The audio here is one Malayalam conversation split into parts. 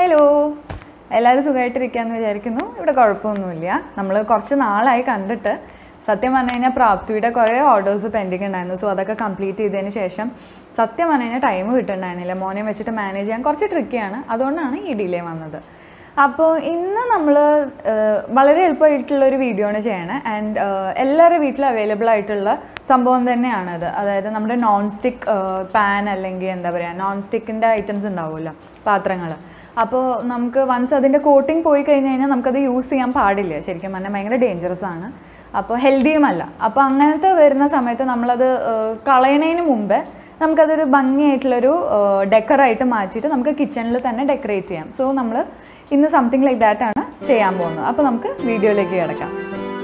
ഹലോ എല്ലാവരും സുഖമായിട്ടിരിക്കാന്ന് വിചാരിക്കുന്നു ഇവിടെ കുഴപ്പമൊന്നുമില്ല നമ്മൾ കുറച്ച് നാളായി കണ്ടിട്ട് സത്യം പറഞ്ഞു കഴിഞ്ഞാൽ പ്രാപ്തിയുടെ കുറേ ഓർഡേഴ്സ് പെൻഡിങ് ഉണ്ടായിരുന്നു സോ അതൊക്കെ കംപ്ലീറ്റ് ചെയ്തതിന് ശേഷം സത്യം പറഞ്ഞു കഴിഞ്ഞാൽ ടൈം കിട്ടുന്നുണ്ടായിരുന്നില്ല മോനെ വെച്ചിട്ട് മാനേജ് ചെയ്യാൻ കുറച്ച് ട്രിക്കിയാണ് അതുകൊണ്ടാണ് ഈ ഡിലേ വന്നത് അപ്പോൾ ഇന്ന് നമ്മൾ വളരെ എളുപ്പമായിട്ടുള്ള ഒരു വീഡിയോ ആണ് ചെയ്യണേ ആൻഡ് എല്ലാവരുടെ വീട്ടിലും അവൈലബിൾ ആയിട്ടുള്ള സംഭവം തന്നെയാണത് അതായത് നമ്മുടെ നോൺ സ്റ്റിക്ക് പാൻ അല്ലെങ്കിൽ എന്താ പറയുക നോൺ സ്റ്റിക്കിൻ്റെ ഐറ്റംസ് ഉണ്ടാവുമല്ലോ പാത്രങ്ങൾ അപ്പോൾ നമുക്ക് വൺസ് അതിൻ്റെ കോട്ടിങ് പോയി കഴിഞ്ഞ് കഴിഞ്ഞാൽ നമുക്കത് യൂസ് ചെയ്യാൻ പാടില്ല ശരിക്കും പറഞ്ഞാൽ ഭയങ്കര ഡേഞ്ചറസ് ആണ് അപ്പോൾ ഹെൽത്തിയുമല്ല അപ്പോൾ അങ്ങനത്തെ വരുന്ന സമയത്ത് നമ്മളത് ഏഹ്, കളയണതിന് മുമ്പേ നമുക്കതൊരു ഭംഗിയായിട്ടുള്ളൊരു ഡെക്കറായിട്ട് മാറ്റിയിട്ട് നമുക്ക് കിച്ചണിൽ തന്നെ ഡെക്കറേറ്റ് ചെയ്യാം സോ നമ്മൾ ഇന്ന് സംതിങ് ലൈക്ക് ദാറ്റ് ആണ് ചെയ്യാൻ പോകുന്നത് അപ്പോൾ നമുക്ക് വീഡിയോയിലേക്ക് കിടക്കാം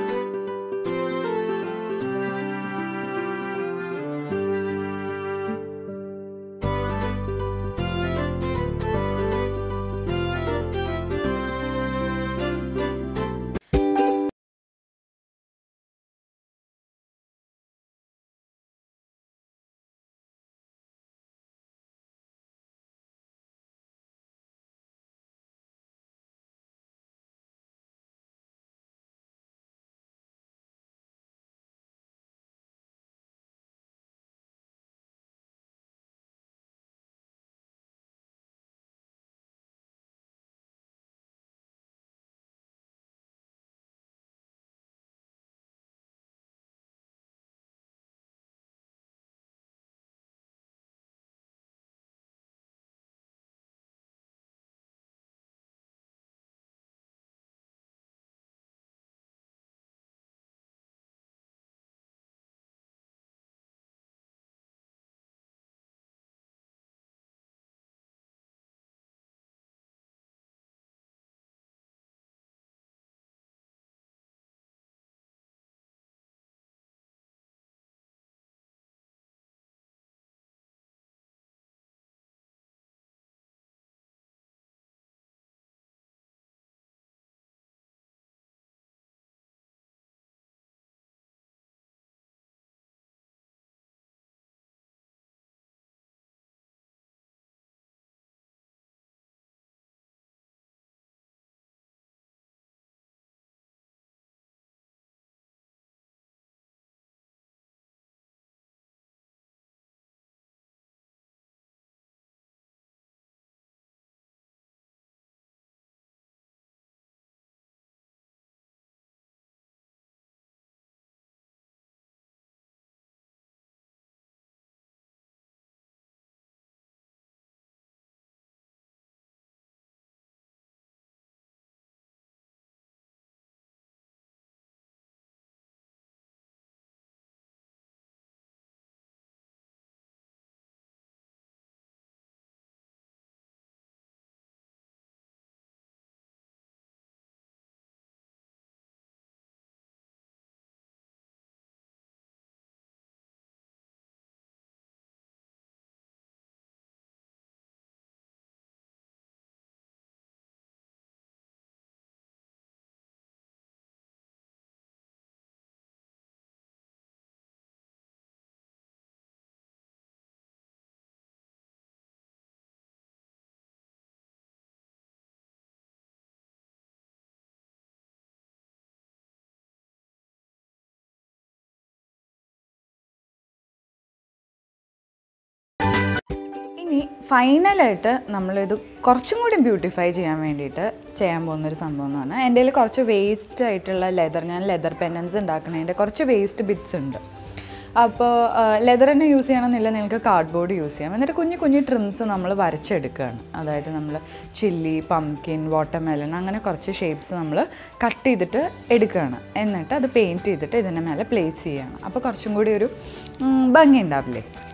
ഇനി ഫൈനലായിട്ട് നമ്മളിത് കുറച്ചും കൂടി ബ്യൂട്ടിഫൈ ചെയ്യാൻ വേണ്ടിയിട്ട് ചെയ്യാൻ പോകുന്നൊരു സംഭവം എന്ന് പറഞ്ഞാൽ എൻ്റെ കയ്യിൽ കുറച്ച് വേസ്റ്റ് ആയിട്ടുള്ള ലെതർ ഞാൻ ലെതർ പെന്നൻസ് ഉണ്ടാക്കണതിൻ്റെ കുറച്ച് വേസ്റ്റ് ബിറ്റ്സ് ഉണ്ട് അപ്പോൾ ലെതർ തന്നെ യൂസ് ചെയ്യണമെന്നില്ല നിങ്ങൾക്ക് കാർഡ്ബോർഡ് യൂസ് ചെയ്യാം എന്നിട്ട് കുഞ്ഞു കുഞ്ഞു ട്രിംസ് നമ്മൾ വരച്ചെടുക്കുകയാണ് അതായത് നമ്മൾ ചില്ലി പംകിൻ വാട്ടർമെലൺ അങ്ങനെ കുറച്ച് ഷേപ്സ് നമ്മൾ കട്ട് ചെയ്തിട്ട് എടുക്കുകയാണ് എന്നിട്ട് അത് പെയിൻറ്റ് ചെയ്തിട്ട് ഇതിൻ്റെ മേലെ പ്ലേസ് ചെയ്യുകയാണ് അപ്പോൾ കുറച്ചും കൂടി ഒരു ഉം, ഭംഗി ഉണ്ടാവില്ലേ